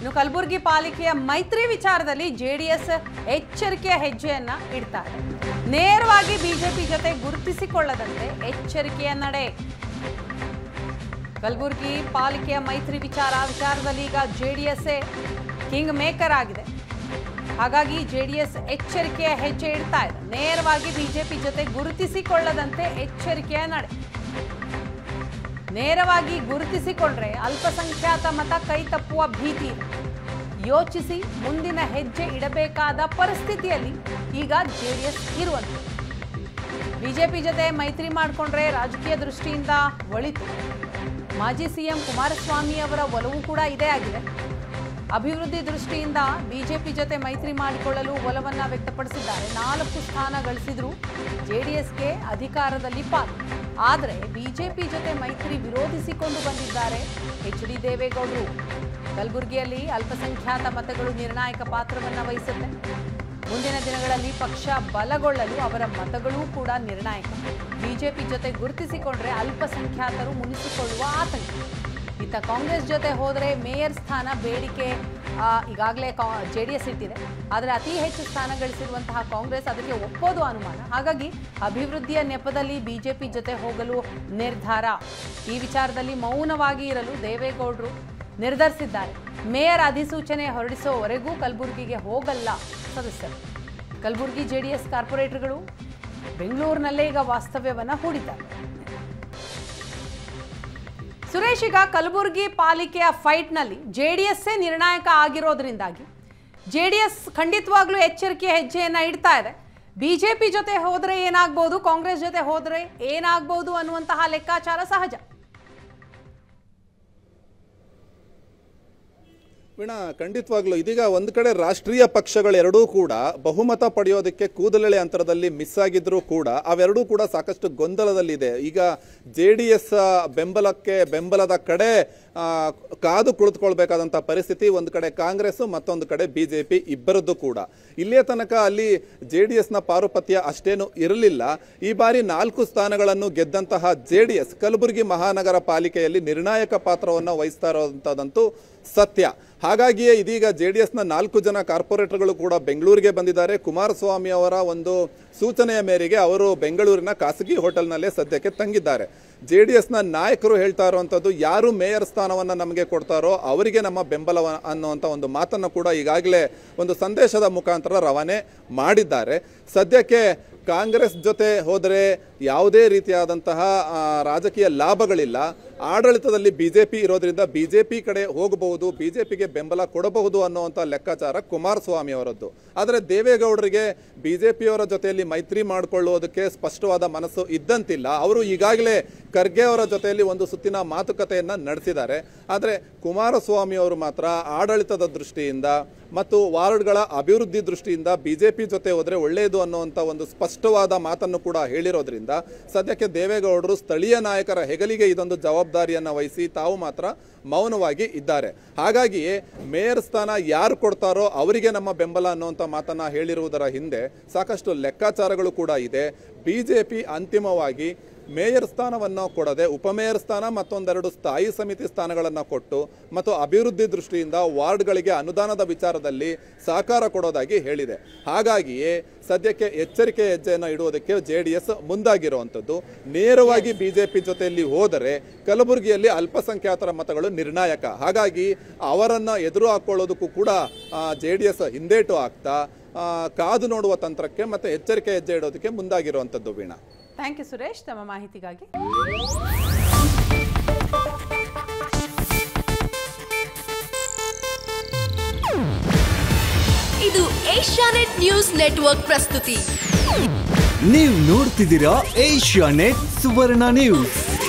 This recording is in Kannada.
ಇನ್ನು ಕಲಬುರಗಿ ಪಾಲಿಕೆಯ ಮೈತ್ರಿ ವಿಚಾರದಲ್ಲಿ ಜೆಡಿಎಸ್ ಎಚ್ಚರಿಕೆಯ ಹೆಜ್ಜೆಯನ್ನ ಇಡ್ತಾರೆ ನೇರವಾಗಿ ಬಿಜೆಪಿ ಜೊತೆ ಗುರುತಿಸಿಕೊಳ್ಳದಂತೆ ಎಚ್ಚರಿಕೆಯ ನಡೆ ಕಲಬುರಗಿ ಪಾಲಿಕೆಯ ಮೈತ್ರಿ ವಿಚಾರ ವಿಚಾರದಲ್ಲಿ ಈಗ ಜೆಡಿಎಸ್ಎ ಕಿಂಗ್ ಮೇಕರ್ ಆಗಿದೆ ಹಾಗಾಗಿ ಜೆಡಿಎಸ್ ಎಚ್ಚರಿಕೆಯ ಹೆಜ್ಜೆ ಇಡ್ತಾ ಇದೆ ನೇರವಾಗಿ ಬಿಜೆಪಿ ಜೊತೆ ಗುರುತಿಸಿಕೊಳ್ಳದಂತೆ ಎಚ್ಚರಿಕೆಯ ನಡೆ ನೇರವಾಗಿ ಗುರುತಿಸಿಕೊಂಡ್ರೆ ಅಲ್ಪಸಂಖ್ಯಾತ ಮತ ಕೈ ತಪ್ಪುವ ಭೀತಿ ಇದೆ ಯೋಚಿಸಿ ಮುಂದಿನ ಹೆಜ್ಜೆ ಇಡಬೇಕಾದ ಪರಿಸ್ಥಿತಿಯಲ್ಲಿ ಈಗ ಜೆಡಿಎಸ್ ಇರುವಂತೆ ಬಿಜೆಪಿ ಜೊತೆ ಮೈತ್ರಿ ಮಾಡಿಕೊಂಡ್ರೆ ರಾಜಕೀಯ ದೃಷ್ಟಿಯಿಂದ ಒಳಿತು ಮಾಜಿ ಸಿಎಂ ಕುಮಾರಸ್ವಾಮಿ ಅವರ ಒಲವು ಕೂಡ ಇದೇ ಆಗಿದೆ ಅಭಿವೃದ್ಧಿ ದೃಷ್ಟಿಯಿಂದ ಬಿಜೆಪಿ ಜೊತೆ ಮೈತ್ರಿ ಮಾಡಿಕೊಳ್ಳಲು ಒಲವನ್ನ ವ್ಯಕ್ತಪಡಿಸಿದ್ದಾರೆ ನಾಲ್ಕು ಸ್ಥಾನ ಗಳಿಸಿದ್ರು ಜೆಡಿಎಸ್ಗೆ ಅಧಿಕಾರದಲ್ಲಿ ಪಾಲು ಆದರೆ ಬಿಜೆಪಿ ಜೊತೆ ಮೈತ್ರಿ ವಿರೋಧಿಸಿಕೊಂಡು ಬಂದಿದ್ದಾರೆ ಎಚ್ ಡಿ ದೇವೇಗೌಡರು ಕಲಬುರಗಿಯಲ್ಲಿ ಅಲ್ಪಸಂಖ್ಯಾತ ಮತಗಳು ನಿರ್ಣಾಯಕ ಪಾತ್ರವನ್ನ ವಹಿಸುತ್ತೆ ಮುಂದಿನ ದಿನಗಳಲ್ಲಿ ಪಕ್ಷ ಬಲಗೊಳ್ಳಲು ಅವರ ಮತಗಳೂ ಕೂಡ ನಿರ್ಣಾಯಕ ಬಿಜೆಪಿ ಜೊತೆ ಗುರುತಿಸಿಕೊಂಡ್ರೆ ಅಲ್ಪಸಂಖ್ಯಾತರು ಮುನಿಸಿಕೊಳ್ಳುವ ಆತಂಕ ಇತ್ತ ಕಾಂಗ್ರೆಸ್ ಜೊತೆ ಹೋದರೆ ಮೇಯರ್ ಸ್ಥಾನ ಬೇಡಿಕೆ ಆ, ಈಗಾಗಲೇ ಕಾ ಜೆ ಡಿ ಎಸ್ ಇಟ್ಟಿದೆ ಆದರೆ ಅತಿ ಹೆಚ್ಚು ಸ್ಥಾನ ಗಳಿಸಿರುವಂತಹ ಕಾಂಗ್ರೆಸ್ ಅದಕ್ಕೆ ಒಪ್ಪೋದು ಅನುಮಾನ ಹಾಗಾಗಿ ಅಭಿವೃದ್ಧಿಯ ನೆಪದಲ್ಲಿ ಬಿಜೆಪಿ ಜೊತೆ ಹೋಗಲು ನಿರ್ಧಾರ ಈ ವಿಚಾರದಲ್ಲಿ ಮೌನವಾಗಿ ಇರಲು ದೇವೇಗೌಡರು ನಿರ್ಧರಿಸಿದ್ದಾರೆ ಮೇಯರ್ ಅಧಿಸೂಚನೆ ಹೊರಡಿಸುವವರೆಗೂ ಕಲಬುರಗಿಗೆ ಹೋಗಲ್ಲ ಸದಸ್ಯರು ಕಲಬುರಗಿ ಜೆಡಿಎಸ್ ಕಾರ್ಪೊರೇಟರ್ಗಳು ಬೆಂಗಳೂರಿನಲ್ಲೇ ಈಗ ವಾಸ್ತವ್ಯವನ್ನ ಹೂಡಿದ್ದಾರೆ ಸುರೇಶ್ ಈಗ ಕಲಬುರಗಿ ಪಾಲಿಕೆಯ ಫೈಟ್ನಲ್ಲಿ ಜೆ ಡಿ ಎಸ್ಸೇ ನಿರ್ಣಾಯಕ ಆಗಿರೋದ್ರಿಂದಾಗಿ ಜೆ ಡಿ ಎಸ್ ಖಂಡಿತವಾಗ್ಲೂ ಎಚ್ಚರಿಕೆ ಹೆಜ್ಜೆಯನ್ನ ಇಡ್ತಾ ಇದೆ ಬಿಜೆಪಿ ಜೊತೆ ಹೋದ್ರೆ ಏನಾಗ್ಬೋದು ಕಾಂಗ್ರೆಸ್ ಜೊತೆ ಹೋದ್ರೆ ಏನಾಗ್ಬೋದು ಅನ್ನುವಂತಹ ಲೆಕ್ಕಾಚಾರ ಸಹಜ ವೀಣಾ ಖಂಡಿತವಾಗ್ಲೂ ಇದೀಗ ಒಂದು ಕಡೆ ರಾಷ್ಟ್ರೀಯ ಪಕ್ಷಗಳೆರಡೂ ಕೂಡ ಬಹುಮತ ಪಡೆಯೋದಕ್ಕೆ ಕೂದಲೆಳೆ ಅಂತರದಲ್ಲಿ ಮಿಸ್ ಆಗಿದ್ರೂ ಕೂಡ ಅವೆರಡೂ ಕೂಡ ಸಾಕಷ್ಟು ಗೊಂದಲದಲ್ಲಿದೆ ಈಗ ಜೆ ಡಿ ಎಸ್ ಬೆಂಬಲಕ್ಕೆ ಬೆಂಬಲದ ಕಡೆ ಆ, ಕಾದು ಕುಳಿತುಕೊಳ್ಬೇಕಾದಂಥ ಪರಿಸ್ಥಿತಿ ಒಂದು ಕಡೆ ಕಾಂಗ್ರೆಸ್ ಮತ್ತೊಂದು ಕಡೆ ಬಿಜೆಪಿ ಇಬ್ಬರದ್ದು ಕೂಡ ಇಲ್ಲಿಯ ತನಕ ಅಲ್ಲಿ ಜೆ ಡಿ ಎಸ್ನ ಪಾರುಪತ್ಯ ಅಷ್ಟೇನು ಇರಲಿಲ್ಲ ಈ ಬಾರಿ ನಾಲ್ಕು ಸ್ಥಾನಗಳನ್ನು ಗೆದ್ದಂತಹ ಜೆ ಡಿ ಎಸ್ ಕಲಬುರಗಿ ಮಹಾನಗರ ಪಾಲಿಕೆಯಲ್ಲಿ ನಿರ್ಣಾಯಕ ಪಾತ್ರವನ್ನು ವಹಿಸ್ತಾ ಇರೋದಂಥದ್ದಂತೂ ಸತ್ಯ ಹಾಗಾಗಿಯೇ ಇದೀಗ ಜೆ ಡಿ ಎಸ್ನ ನಾಲ್ಕು ಜನ ಕಾರ್ಪೊರೇಟರ್ಗಳು ಕೂಡ ಬೆಂಗಳೂರಿಗೆ ಬಂದಿದ್ದಾರೆ ಕುಮಾರಸ್ವಾಮಿ ಅವರ ಒಂದು ಸೂಚನೆಯ ಮೇರೆಗೆ ಅವರು ಬೆಂಗಳೂರಿನ ಖಾಸಗಿ ಹೋಟೆಲ್ನಲ್ಲೇ ಸದ್ಯಕ್ಕೆ ತಂಗಿದ್ದಾರೆ ಜೆ ಡಿ ಎಸ್ನ ನಾಯಕರು ಹೇಳ್ತಾ ಇರುವಂಥದ್ದು ಯಾರು ಮೇಯರ್ ಸ್ಥಾನವನ್ನು ನಮಗೆ ಕೊಡ್ತಾರೋ ಅವರಿಗೆ ನಮ್ಮ ಬೆಂಬಲ ಅನ್ನುವಂಥ ಒಂದು ಮಾತನ್ನು ಕೂಡ ಈಗಾಗಲೇ ಒಂದು ಸಂದೇಶದ ಮುಖಾಂತರ ರವಾನೆ ಮಾಡಿದ್ದಾರೆ ಸದ್ಯಕ್ಕೆ ಕಾಂಗ್ರೆಸ್ ಜೊತೆ ಹೋದರೆ ಯಾವುದೇ ರೀತಿಯಾದಂತಹ ಆ, ರಾಜಕೀಯ ಲಾಭಗಳಿಲ್ಲ ಆಡಳಿತದಲ್ಲಿ ಬಿಜೆಪಿ ಇರೋದ್ರಿಂದ ಬಿಜೆಪಿ ಕಡೆ ಹೋಗಬಹುದು ಬಿಜೆಪಿಗೆ ಬೆಂಬಲ ಕೊಡಬಹುದು ಅನ್ನುವಂಥ ಲೆಕ್ಕಾಚಾರ ಕುಮಾರಸ್ವಾಮಿ ಅವರದ್ದು ಆದರೆ ದೇವೇಗೌಡರಿಗೆ ಬಿಜೆಪಿಯವರ ಜೊತೆಯಲ್ಲಿ ಮೈತ್ರಿ ಮಾಡಿಕೊಳ್ಳುವುದಕ್ಕೆ ಸ್ಪಷ್ಟವಾದ ಮನಸ್ಸು ಇದ್ದಂತಿಲ್ಲ ಅವರು ಈಗಾಗಲೇ ಖರ್ಗೆ ಅವರ ಜೊತೆಯಲ್ಲಿ ಒಂದು ಸುತ್ತಿನ ಮಾತುಕತೆಯನ್ನ ನಡೆಸಿದ್ದಾರೆ ಆದರೆ ಕುಮಾರಸ್ವಾಮಿ ಅವರು ಮಾತ್ರ ಆಡಳಿತದ ದೃಷ್ಟಿಯಿಂದ ಮತ್ತು ವಾರ್ಡ್ಗಳ ಅಭಿವೃದ್ಧಿ ದೃಷ್ಟಿಯಿಂದ ಬಿಜೆಪಿ ಜೊತೆ ಹೋದರೆ ಒಳ್ಳೆಯದು ಅನ್ನುವಂಥ ಒಂದು ಸ್ಪಷ್ಟವಾದ ಮಾತನ್ನು ಕೂಡ ಹೇಳಿರೋದ್ರಿಂದ ಸದ್ಯಕ್ಕೆ ದೇವೇಗೌಡರು ಸ್ಥಳೀಯ ನಾಯಕರ ಹೆಗಲಿಗೆ ಇದೊಂದು ಜವಾಬ್ದಾರಿಯನ್ನು ವಹಿಸಿ ತಾವು ಮಾತ್ರ ಮೌನವಾಗಿ ಇದ್ದಾರೆ ಹಾಗಾಗಿಯೇ ಮೇಯರ್ ಸ್ಥಾನ ಯಾರು ಕೊಡ್ತಾರೋ ಅವರಿಗೆ ನಮ್ಮ ಬೆಂಬಲ ಅನ್ನುವಂಥ ಮಾತನ್ನ ಹೇಳಿರುವುದರ ಹಿಂದೆ ಸಾಕಷ್ಟು ಲೆಕ್ಕಾಚಾರಗಳು ಕೂಡ ಇದೆ ಬಿಜೆಪಿ ಅಂತಿಮವಾಗಿ ಮೇಯರ್ ಸ್ಥಾನವನ್ನು ಕೊಡದೆ ಉಪಮೇಯರ್ ಸ್ಥಾನ ಮತ್ತೊಂದೆರಡು ಸ್ಥಾಯಿ ಸಮಿತಿ ಸ್ಥಾನಗಳನ್ನು ಕೊಟ್ಟು ಮತ್ತು ಅಭಿವೃದ್ಧಿ ದೃಷ್ಟಿಯಿಂದ ವಾರ್ಡ್ಗಳಿಗೆ ಅನುದಾನದ ವಿಚಾರದಲ್ಲಿ ಸಹಕಾರ ಕೊಡೋದಾಗಿ ಹೇಳಿದೆ ಹಾಗಾಗಿಯೇ ಸದ್ಯಕ್ಕೆ ಎಚ್ಚರಿಕೆ ಹೆಜ್ಜೆಯನ್ನು ಇಡುವುದಕ್ಕೆ ಜೆ ಡಿ ಎಸ್ ಮುಂದಾಗಿರುವಂಥದ್ದು ನೇರವಾಗಿ ಬಿಜೆಪಿ ಜೊತೆಯಲ್ಲಿ ಹೋದರೆ ಕಲಬುರಗಿಯಲ್ಲಿ ಅಲ್ಪಸಂಖ್ಯಾತರ ಮತಗಳು ನಿರ್ಣಾಯಕ ಹಾಗಾಗಿ ಅವರನ್ನು ಎದುರು ಹಾಕೊಳ್ಳೋದಕ್ಕೂ ಕೂಡ ಜೆ ಡಿ ಎಸ್ ಹಿಂದೇಟು ಆಗ್ತಾ ಆ, ಕಾದು ನೋಡುವ ತಂತ್ರಕ್ಕೆ ಮತ್ತೆ ಎಚ್ಚರಿಕೆ ಹೆಜ್ಜೆ ಇಡೋದಕ್ಕೆ ಮುಂದಾಗಿರುವಂಥದ್ದು ವೀಣಾ ಥ್ಯಾಂಕ್ ಯು ಸುರೇಶ್ ತಮ್ಮ ಮಾಹಿತಿಗಾಗಿ ಇದು ಏಷ್ಯಾನೆಟ್ ನ್ಯೂಸ್ ನೆಟ್ವರ್ಕ್ ಪ್ರಸ್ತುತಿ ನೀವು ನೋಡ್ತಿದ್ದೀರಾ ಏಷ್ಯಾ ನೆಟ್ ಸುವರ್ಣ ನ್ಯೂಸ್